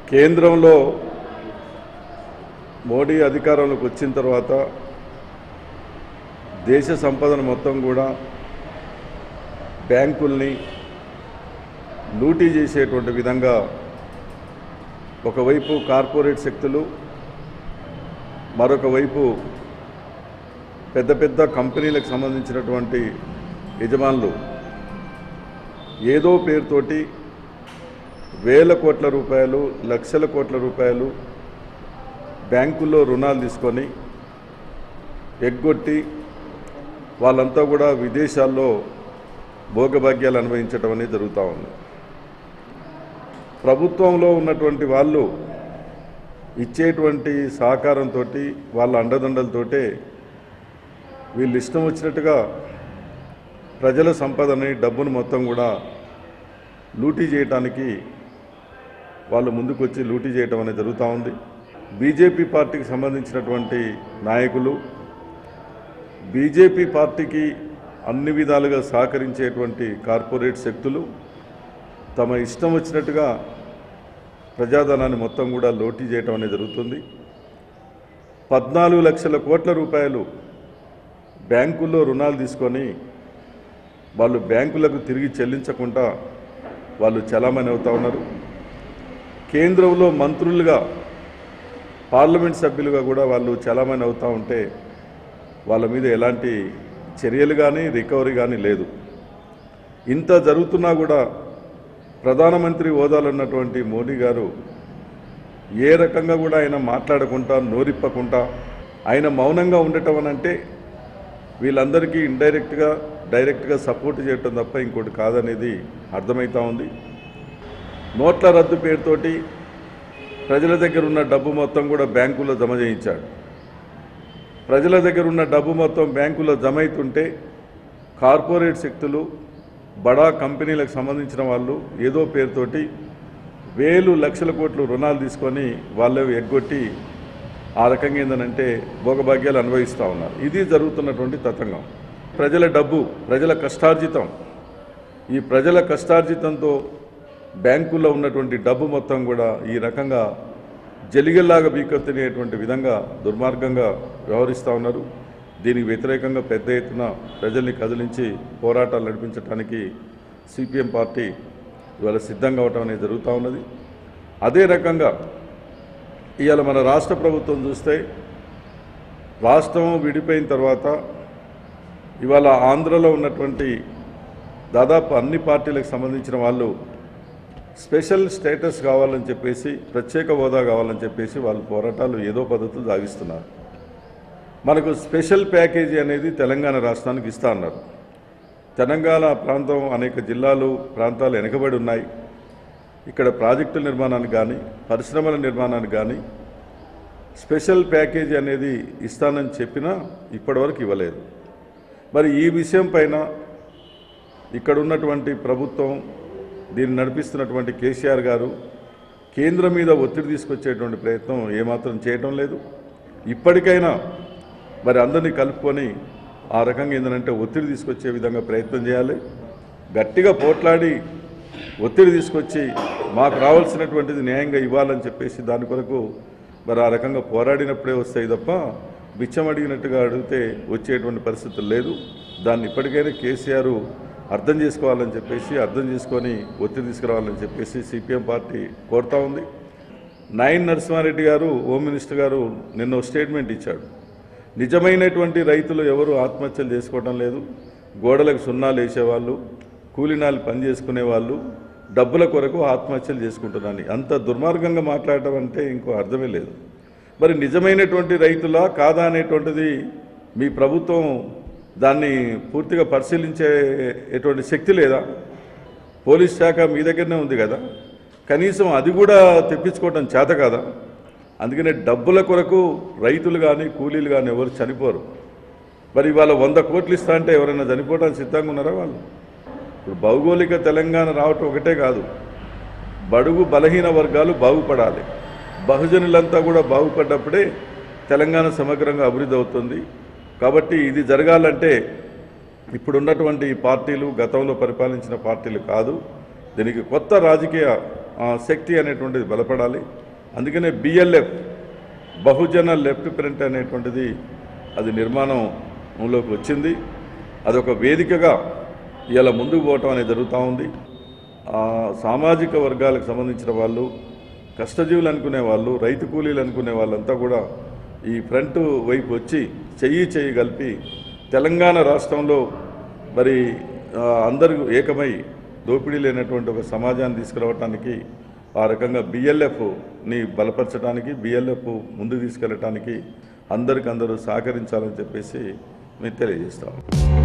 కేంద్రంలో మోడీ అధికారంలోకి వచ్చిన తర్వాత దేశ సంపదను మొత్తం కూడా బ్యాంకుల్ని లూటీ చేసేటువంటి విధంగా ఒకవైపు కార్పొరేట్ శక్తులు మరొక వైపు పెద్ద పెద్ద కంపెనీలకు సంబంధించినటువంటి యజమానులు ఏదో పేరుతోటి వేల కోట్ల రూపాయలు లక్షల కోట్ల రూపాయలు బ్యాంకుల్లో రుణాలు తీసుకొని ఎగ్గొట్టి వాళ్ళంతా కూడా విదేశాల్లో భోగభాగ్యాలు అనుభవించడం అనేది జరుగుతూ ఉంది ప్రభుత్వంలో ఉన్నటువంటి వాళ్ళు ఇచ్చేటువంటి సహకారంతో వాళ్ళ అండదండలతోటే వీళ్ళు ఇష్టం వచ్చినట్టుగా ప్రజల సంపదని డబ్బును మొత్తం కూడా లూటీ చేయటానికి వాళ్ళు ముందుకొచ్చి లూటీ చేయటం అనేది జరుగుతూ ఉంది బీజేపీ పార్టీకి సంబంధించినటువంటి నాయకులు బీజేపీ పార్టీకి అన్ని విధాలుగా సహకరించేటువంటి కార్పొరేట్ శక్తులు తమ ఇష్టం వచ్చినట్టుగా ప్రజాధనాన్ని మొత్తం కూడా లోటీ చేయటం అనేది జరుగుతుంది పద్నాలుగు లక్షల కోట్ల రూపాయలు బ్యాంకుల్లో రుణాలు తీసుకొని వాళ్ళు బ్యాంకులకు తిరిగి చెల్లించకుండా వాళ్ళు చలామణి అవుతా ఉన్నారు కేంద్రంలో మంత్రులుగా పార్లమెంట్ సభ్యులుగా కూడా వాళ్ళు చలామణి అవుతూ ఉంటే వాళ్ళ మీద ఎలాంటి చర్యలు కానీ రికవరీ కానీ లేదు ఇంత జరుగుతున్నా కూడా ప్రధానమంత్రి హోదాలో ఉన్నటువంటి మోడీ గారు ఏ రకంగా కూడా ఆయన మాట్లాడకుండా నోరిప్పకుండా ఆయన మౌనంగా ఉండటం అని అంటే వీళ్ళందరికీ ఇండైరెక్ట్గా డైరెక్ట్గా సపోర్ట్ చేయటం తప్ప ఇంకోటి కాదనేది అర్థమవుతా ఉంది నోట్ల రద్దు పేరుతోటి ప్రజల దగ్గర ఉన్న డబ్బు మొత్తం కూడా బ్యాంకులో జమ చేయించాడు ప్రజల దగ్గర ఉన్న డబ్బు మొత్తం బ్యాంకులో జమ అవుతుంటే కార్పొరేట్ శక్తులు బడా కంపెనీలకు సంబంధించిన వాళ్ళు ఏదో పేరుతోటి వేలు లక్షల కోట్లు రుణాలు తీసుకొని వాళ్ళు ఎగ్గొట్టి ఆ రకంగా ఏంటంటే భోగభాగ్యాలు అనుభవిస్తూ ఉన్నారు ఇది జరుగుతున్నటువంటి తతంగం ప్రజల డబ్బు ప్రజల కష్టార్జితం ఈ ప్రజల కష్టార్జితంతో బ్యాంకుల్లో ఉన్నటువంటి డబ్బు మొత్తం కూడా ఈ రకంగా జలిగల్లాగా బీకొత్తినేటువంటి విధంగా దుర్మార్గంగా వ్యవహరిస్తూ ఉన్నారు దీనికి వ్యతిరేకంగా పెద్ద ఎత్తున ప్రజల్ని కదిలించి పోరాటాలు నడిపించడానికి సిపిఎం పార్టీ ఇవాళ సిద్ధంగా అవటం అనేది జరుగుతూ ఉన్నది అదే రకంగా ఇవాళ మన రాష్ట్ర ప్రభుత్వం చూస్తే రాష్ట్రం విడిపోయిన తర్వాత ఇవాళ ఆంధ్రలో ఉన్నటువంటి దాదాపు అన్ని పార్టీలకు సంబంధించిన వాళ్ళు స్పెషల్ స్టేటస్ కావాలని చెప్పేసి ప్రత్యేక హోదా కావాలని చెప్పేసి వాళ్ళు పోరాటాలు ఏదో పద్ధతులు సాగిస్తున్నారు మనకు స్పెషల్ ప్యాకేజీ అనేది తెలంగాణ రాష్ట్రానికి ఇస్తా అన్నారు తెలంగాణ ప్రాంతం అనేక జిల్లాలు ప్రాంతాలు వెనుకబడి ఉన్నాయి ఇక్కడ ప్రాజెక్టుల నిర్మాణానికి కానీ పరిశ్రమల నిర్మాణానికి కానీ స్పెషల్ ప్యాకేజీ అనేది ఇస్తానని చెప్పినా ఇప్పటివరకు ఇవ్వలేదు మరి ఈ విషయం పైన ఇక్కడ ఉన్నటువంటి ప్రభుత్వం దీన్ని నడిపిస్తున్నటువంటి కేసీఆర్ గారు కేంద్రం మీద ఒత్తిడి తీసుకొచ్చేటువంటి ప్రయత్నం ఏమాత్రం చేయటం లేదు ఇప్పటికైనా మరి అందరినీ కలుపుకొని ఆ రకంగా ఏంటంటే ఒత్తిడి తీసుకొచ్చే విధంగా ప్రయత్నం చేయాలి గట్టిగా పోట్లాడి ఒత్తిడి తీసుకొచ్చి మాకు రావాల్సినటువంటిది న్యాయంగా ఇవ్వాలని చెప్పేసి దాని కొరకు మరి ఆ రకంగా పోరాడినప్పుడే వస్తాయి తప్ప బిచ్చం అడిగినట్టుగా అడిగితే వచ్చేటువంటి పరిస్థితులు లేదు దాన్ని ఇప్పటికైనా కేసీఆర్ అర్థం చేసుకోవాలని చెప్పేసి అర్థం చేసుకొని ఒత్తిడి తీసుకురావాలని చెప్పేసి సిపిఎం పార్టీ కోరుతా ఉంది నయన్ నరసింహారెడ్డి గారు హోమ్ మినిస్టర్ గారు నిన్న ఒక స్టేట్మెంట్ ఇచ్చాడు నిజమైనటువంటి రైతులు ఎవరు ఆత్మహత్యలు చేసుకోవడం లేదు గోడలకు సున్నాలు వేసేవాళ్ళు కూలినాలు పని చేసుకునే వాళ్ళు డబ్బుల కొరకు ఆత్మహత్యలు చేసుకుంటున్నాను అంత దుర్మార్గంగా మాట్లాడటం అంటే ఇంకో అర్థమే లేదు మరి నిజమైనటువంటి రైతులా కాదా అనేటువంటిది మీ ప్రభుత్వం దాన్ని పూర్తిగా పరిశీలించే ఎటువంటి శక్తి లేదా పోలీస్ శాఖ మీ దగ్గరనే ఉంది కదా కనీసం అది కూడా తెప్పించుకోవటం చేత కదా అందుకనే డబ్బుల కొరకు రైతులు కానీ కూలీలు కానీ ఎవరు చనిపోరు మరి ఇవాళ వంద కోట్లు ఇస్తా అంటే ఎవరైనా చనిపోవడానికి సిద్ధంగా ఉన్నారా వాళ్ళు ఇప్పుడు భౌగోళిక తెలంగాణ రావటం ఒకటే కాదు బడుగు బలహీన వర్గాలు బాగుపడాలి బహుజనులంతా కూడా బాగుపడ్డప్పుడే తెలంగాణ సమగ్రంగా అభివృద్ధి అవుతుంది కాబట్టి ఇది జరగాలంటే ఇప్పుడున్నటువంటి ఈ పార్టీలు గతంలో పరిపాలించిన పార్టీలు కాదు దీనికి కొత్త రాజకీయ ఆ, శక్తి అనేటువంటిది బలపడాలి అందుకనే బిఎల్ఎఫ్ బహుజన లెఫ్ట్ ఫ్రంట్ అనేటువంటిది అది నిర్మాణంలోకి వచ్చింది అదొక వేదికగా ఇలా ముందుకు పోవటం అనేది జరుగుతూ ఉంది ఆ, సామాజిక వర్గాలకు సంబంధించిన వాళ్ళు కష్టజీవులు అనుకునే వాళ్ళు రైతు కూలీలు అనుకునే వాళ్ళంతా కూడా ఈ ఫ్రంట్ వైపు వచ్చి చెయ్యి చెయ్యి కలిపి తెలంగాణ రాష్ట్రంలో మరి ఆ, అందరూ ఏకమై దోపిడీ లేనటువంటి ఒక సమాజాన్ని తీసుకురావటానికి ఆ రకంగా బిఎల్ఎఫ్ని బలపరచడానికి బిఎల్ఎఫ్ ముందుకు తీసుకెళ్ళటానికి అందరికందరూ సహకరించాలని చెప్పేసి మేము తెలియజేస్తాం